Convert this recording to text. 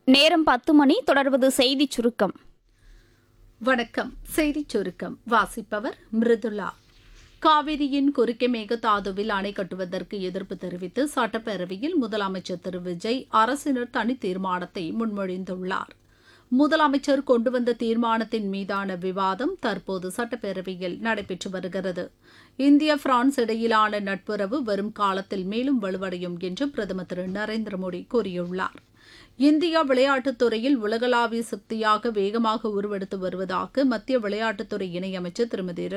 நேரம் பத்து மணி தொடர்வது செய்திச் சுருக்கம் வணக்கம் செய்திச் சுருக்கம் வாசிப்பவர் மிருதுளா காவிரியின் குறுக்கே மேகதாதுவில் அணை கட்டுவதற்கு எதிர்ப்பு தெரிவித்து சட்டப்பேரவையில் முதலமைச்சர் திரு விஜய் அரசினர் தனி தீர்மானத்தை முன்மொழிந்துள்ளார் முதலமைச்சர் கொண்டு வந்த தீர்மானத்தின் மீதான விவாதம் தற்போது சட்டப்பேரவையில் நடைபெற்று வருகிறது இந்தியா பிரான்ஸ் இடையிலான நட்புறவு வரும் காலத்தில் மேலும் வலுவடையும் என்று பிரதமர் திரு நரேந்திர மோடி கூறியுள்ளார் இந்தியா விளையாட்டுத் துறையில் உலகளாவிய சக்தியாக வேகமாக உருவெடுத்து வருவதாக மத்திய விளையாட்டுத்துறை இணையமைச்சர் திருமதி